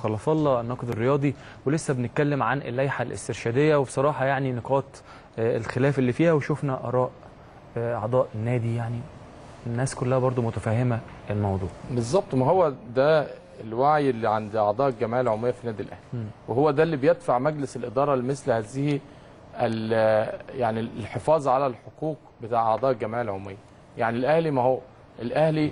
خلف الله الناقد الرياضي ولسه بنتكلم عن اللائحه الاسترشاديه وبصراحه يعني نقاط آه، الخلاف اللي فيها وشفنا اراء آه، اعضاء النادي يعني الناس كلها برضو متفهمه الموضوع بالظبط ما هو ده الوعي اللي عند اعضاء الجمعيه العموميه في النادي الاهلي مم. وهو ده اللي بيدفع مجلس الاداره لمثل هذه ال- يعني الحفاظ على الحقوق بتاع اعضاء الجمعيه العموميه يعني الاهلي ما هو الاهلي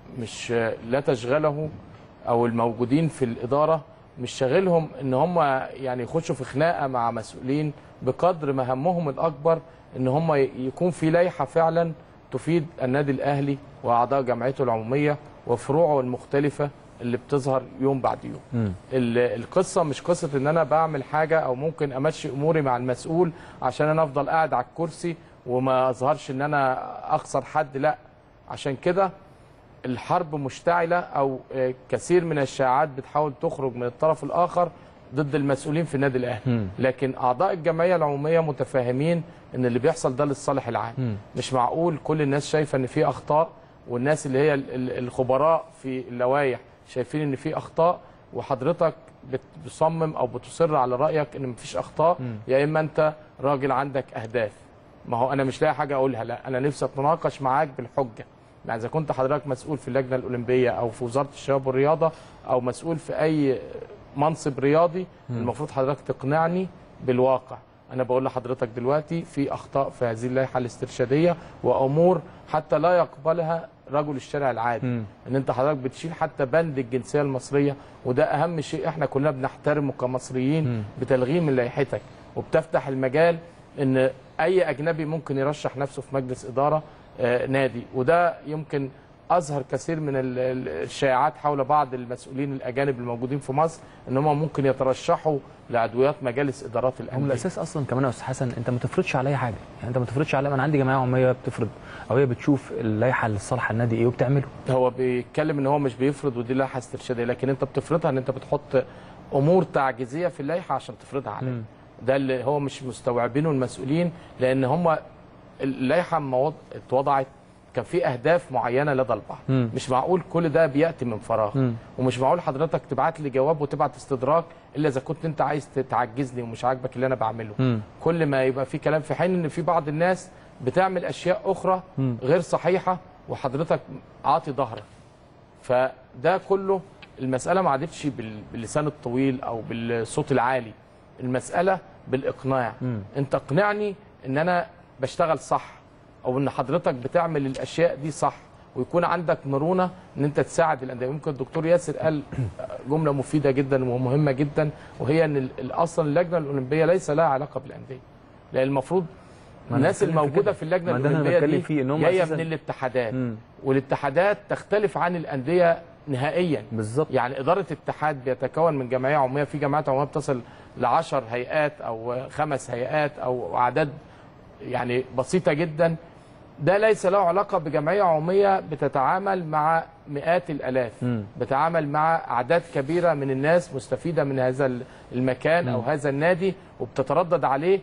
مش لا تشغله او الموجودين في الاداره مش شاغلهم ان هم يعني يخشوا في خناقه مع مسؤولين بقدر ما همهم الاكبر ان هم يكون في لائحه فعلا تفيد النادي الاهلي واعضاء جمعيته العموميه وفروعه المختلفه اللي بتظهر يوم بعد يوم مم. ال- القصه مش قصه ان انا بعمل حاجه او ممكن امشي اموري مع المسؤول عشان انا افضل قاعد على الكرسي وما اظهرش ان انا اخسر حد لا عشان كده الحرب مشتعله او آه، كثير من الشائعات بتحاول تخرج من الطرف الاخر ضد المسؤولين في النادي الاهلي مم. لكن اعضاء الجمعيه العموميه متفاهمين ان اللي بيحصل ده للصالح العام مم. مش معقول كل الناس شايفه ان في اخطاء والناس اللي هي ال- ال- الخبراء في اللوائح شايفين ان في اخطاء وحضرتك بتصمم او بتصر على رايك ان مفيش اخطاء مم. يا اما انت راجل عندك اهداف ما هو انا مش لاقي حاجه اقولها لا انا نفسي اتناقش معاك بالحجه يعني اذا كنت حضرتك مسؤول في اللجنه الاولمبيه او في وزاره الشباب والرياضه او مسؤول في اي منصب رياضي المفروض حضرتك تقنعني بالواقع انا بقول لحضرتك دلوقتي في اخطاء في هذه اللائحه الاسترشاديه وامور حتى لا يقبلها رجل الشارع العادي مم. ان انت حضرتك بتشيل حتى بند الجنسيه المصريه وده اهم شيء احنا كلنا بنحترمه كمصريين مم. بتلغيه من لائحتك وبتفتح المجال ان اي اجنبي ممكن يرشح نفسه في مجلس اداره آه، نادي وده يمكن اظهر كثير من ال- ال- الشائعات حول بعض المسؤولين الاجانب الموجودين في مصر ان هم ممكن يترشحوا لعضويات مجالس ادارات هم الانديه الاساس اصلا كمان يا استاذ حسن انت ما تفرضش عليا حاجه يعني انت ما تفرضش عليا انا عندي جمعيه عموميه بتفرض او هي بتشوف اللائحه لصالح النادي ايه وبتعمله هو بيتكلم ان هو مش بيفرض ودي لائحه استرشاديه لكن انت بتفرضها ان انت بتحط امور تعجيزيه في اللائحه عشان تفرضها عليه مم. ده اللي هو مش مستوعبينه المسؤولين لان هم اللائحه لما وض- اتوضعت كان في اهداف معينه لدى البعض مم. مش معقول كل ده بياتي من فراغ مم. ومش معقول حضرتك تبعت لي جواب وتبعت استدراك الا اذا كنت انت عايز تعجزني ومش عاجبك اللي انا بعمله مم. كل ما يبقى في كلام في حين ان في بعض الناس بتعمل اشياء اخرى مم. غير صحيحه وحضرتك عاطي ظهرك فده كله المساله ما عادتش بال- باللسان الطويل او بالصوت العالي المساله بالاقناع مم. انت اقنعني ان انا بشتغل صح او ان حضرتك بتعمل الاشياء دي صح ويكون عندك مرونه ان انت تساعد الانديه يمكن الدكتور ياسر قال جمله مفيده جدا ومهمه جدا وهي ان ال- اصلا اللجنه الاولمبيه ليس لها علاقه بالانديه لان المفروض ما أنا الناس بتكلم في الموجوده كده. في اللجنه ما ده أنا الاولمبيه بتكلم دي فيه، إن هم جايه أساساً- من الاتحادات مم. والاتحادات تختلف عن الانديه نهائيا بالظبط يعني اداره اتحاد بيتكون من جمعيه عموميه في جمعيات عموميه بتصل ل 10 هيئات او خمس هيئات او اعداد يعني بسيطه جدا ده ليس له علاقه بجمعيه عموميه بتتعامل مع مئات الالاف مم. بتعامل مع اعداد كبيره من الناس مستفيده من هذا المكان او هذا النادي وبتتردد عليه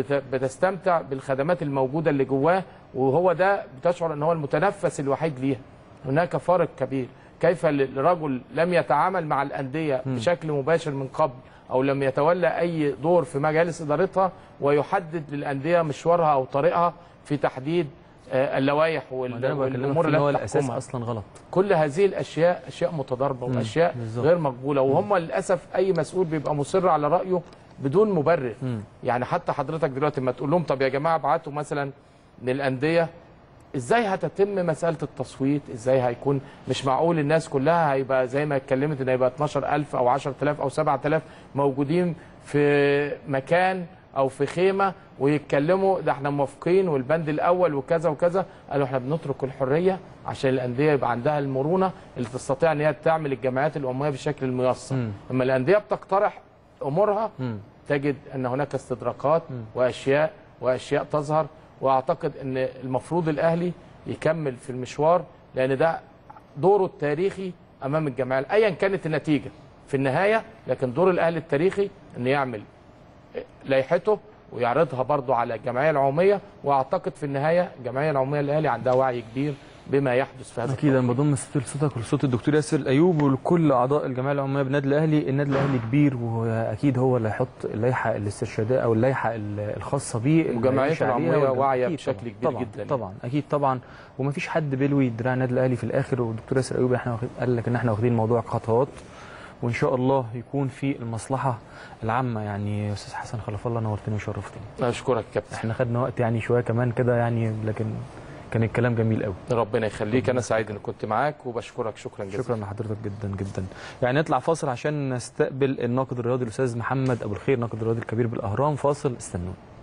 وبتستمتع بالخدمات الموجوده اللي جواه وهو ده بتشعر ان هو المتنفس الوحيد ليها هناك فارق كبير كيف الرجل لم يتعامل مع الانديه بشكل مباشر من قبل او لم يتولى اي دور في مجالس ادارتها ويحدد للانديه مشوارها او طريقها في تحديد آه، اللوائح ما وال- ده انا بكلمك والامور فيه إن هو التي الاساس تحكمها اصلا غلط كل هذه الاشياء اشياء متضاربه واشياء بالظبط. غير مقبوله وهم للاسف اي مسؤول بيبقى مصر على رايه بدون مبرر مم. يعني حتى حضرتك دلوقتي لما تقول لهم طب يا جماعه ابعتوا مثلا للانديه ازاي هتتم مساله التصويت ازاي هيكون مش معقول الناس كلها هيبقى زي ما اتكلمت ان هيبقى 12000 او 10000 او 7000 موجودين في مكان او في خيمه ويتكلموا ده احنا موافقين والبند الاول وكذا وكذا قالوا احنا بنترك الحريه عشان الانديه يبقى عندها المرونه اللي تستطيع ان هي تعمل الجمعيات الامويه بالشكل الميسر مم. اما الانديه بتقترح امورها مم. تجد ان هناك استدراكات واشياء واشياء تظهر واعتقد ان المفروض الاهلي يكمل في المشوار لان ده دوره التاريخي امام الجماعه ايا كانت النتيجه في النهايه لكن دور الاهلي التاريخي ان يعمل لائحته ويعرضها برضو على الجمعيه العموميه واعتقد في النهايه الجمعيه العموميه للاهلي عندها وعي كبير بما يحدث في هذا اكيد انا التوقيت. بضم صوت لصوتك ولصوت الدكتور ياسر الايوب ولكل اعضاء الجمعيه العموميه بالنادي الاهلي النادي الاهلي كبير واكيد هو اللي هيحط اللائحه الاسترشاديه او اللائحه ال- الخاصه بيه اللي وجمعيته هيمشي عليها العمومية والجم- واعية أكيد بشكل طبعاً. كبير طبعا جداً. طبعا اكيد طبعا ومفيش حد بيلوي دراع النادي الاهلي في الاخر والدكتور ياسر ايوب احنا واخد- قال لك ان احنا واخدين الموضوع خطوات وان شاء الله يكون في المصلحه العامه يعني يا استاذ حسن خلف الله نورتني وشرفتني اشكرك يا كابتن احنا خدنا وقت يعني شويه كمان كده يعني لكن كان الكلام جميل قوي ربنا يخليك انا سعيد اني كنت معاك وبشكرك شكرا جزيلا شكرا لحضرتك جدا جدا يعني نطلع فاصل عشان نستقبل الناقد الرياضي الاستاذ محمد ابو الخير ناقد الرياضي الكبير بالاهرام فاصل استنونا